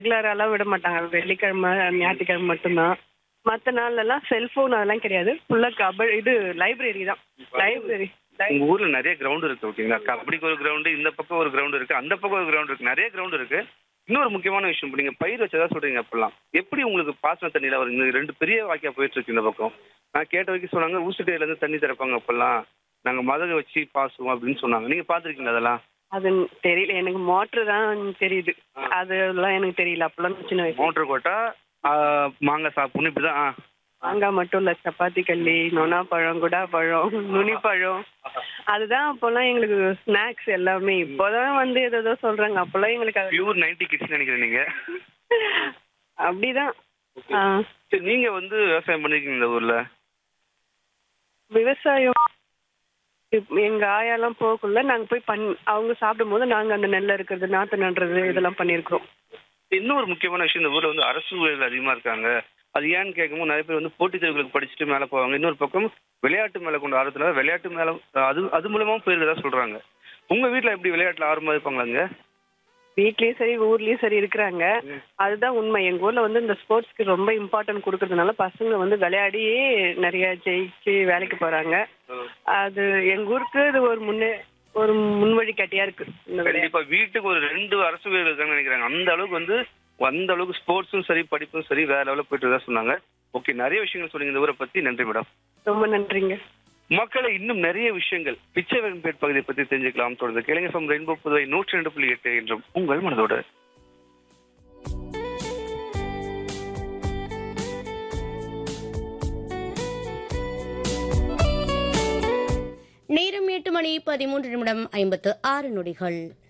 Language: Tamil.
ரெகுலராலாம் விட மாட்டாங்க வெள்ளிக்கிழமை ஞாயிற்றுக்கிழமை மட்டும்தான் மற்ற நாள்லலாம் செல்ஃபோன் அதெல்லாம் கிடையாது ஃபுல்லாக கபடி இது லைப்ரரி தான் லைப்ரரி உங்க ஊர்ல நிறைய கிரவுண்ட் இருக்கு ஓகேங்களா கபடிக்கு ஒரு கிரவுண்டு இந்த பக்கம் ஒரு கிரவுண்ட் இருக்கு அந்த பக்கம் ஒரு கிரவுண்ட் இருக்கு நிறைய கிரவுண்ட் இருக்கு இன்னொரு முக்கியமான விஷயம் இப்ப நீங்க பயிர் வச்சதா சொல்றீங்க அப்பெல்லாம் எப்படி உங்களுக்கு பாசன தண்ணியில வரும் இந்த ரெண்டு பெரிய வாக்கியா போயிட்டு இருக்கு இந்த பக்கம் நான் கேட்ட வரைக்கும் சொன்னாங்க ஊசுட்டையில இருந்து தண்ணி திறப்பாங்க அப்பெல்லாம் நாங்க மதக வச்சு பாசுவோம் அப்படின்னு சொன்னாங்க நீங்க பாத்துருக்கீங்களா அதெல்லாம் அது தெரியல எனக்கு மோட்ரு தான் தெரியுது அதெல்லாம் எனக்கு தெரியல அப்பெல்லாம் சின்ன வயசு மோட்டர் கோட்டா மாங்காய் சாப்பிடணும் இப்படிதான் ஆ. மாங்காய் மட்டும் இல்லை சப்பாத்தி கல்லி நொனா பழம் குடா பழம் நுனி பழம் அதுதான் அப்போல்லாம் எங்களுக்கு ஸ்நாக்ஸ் எல்லாமே இப்போதான் வந்து ஏதோ சொல்றாங்க அப்போல்லாம் எங்களுக்கு அது பியூர் நைன்டி கிட்ஸ் நினைக்கிறேன் நீங்க அப்படிதான் ஆ, சரி நீங்க வந்து விவசாயம் பண்ணிருக்கீங்க இந்த ஊர்ல விவசாயம் இப்- எங்க ஆயாலாம் போகக்குள்ள நாங்க போய் பண் அவங்க சாப்பிடும்போது நாங்க அந்த நெல்ல இருக்கிறது நாத்து நடுறது இதெல்லாம் பண்ணியிருக்கிறோம் இன்னொரு முக்கியமான விஷயம் இந்த ஊர்ல வந்து அரசு ஊழியர்கள் அதிகமா இருக்காங்க அது ஏன்னு கேட்கும்போது நிறைய பேர் வந்து போட்டித் தேர்வுகளுக்கு படிச்சுட்டு மேல போவாங்க இன்னொரு பக்கம் விளையாட்டு மேல கொண்ட ஆர்வத்துல விளையாட்டு மேல அது அது மூலமா போயிருக்கதா சொல்றாங்க உங்க வீட்ல எப்படி விளையாட்டுல ஆர்வமா இருப்பாங்களாங்க வீட்லயும் சரி ஊர்லயும் சரி இருக்கிறாங்க அதுதான் உண்மை எங்க ஊர்ல வந்து இந்த ஸ்போர்ட்ஸ்க்கு ரொம்ப இம்பார்ட்டன்ட் கொடுக்கறதுனால பசங்க வந்து விளையாடியே நிறைய ஜெயிச்சு வேலைக்கு போறாங்க அது எங்க ஊருக்கு இது ஒரு முன்னே ஒரு முன்வழி கட்டியா இருக்கு இந்த விளையாட்டு கண்டிப்பா வீட்டுக்கு ஒரு ரெண்டு அரசு ஊழியர்கள் இருக்காங்கன்னு நினைக்கிறாங்க அந்த அளவுக்கு வந்து அந்த அளவுக்கு ஸ்போர்ட்ஸும் சரி படிப்பும் சரி வேற லெவலில் போயிட்டு தான் சொன்னாங்க ஓகே நிறைய விஷயங்கள் சொன்னீங்க இந்த ஊரை பத்தி நன்றி மேடம் ரொம்ப நன்றிங்க மக்களை இன்னும் நிறைய விஷயங்கள் பிச்சைவன்பேட் பகுதியை பத்தி தெரிஞ்சுக்கலாம் தொடர்ந்து கிழங்கு ஃபம் ரெயின்போ புதுவை நூற்றி ரெண்டு புள்ளி எட்டு என்றும் உங்கள் மனதோடு நேரம் எட்டு மணி பதிமூன்று நிமிடம் ஐம்பத்து ஆறு நொடிகள்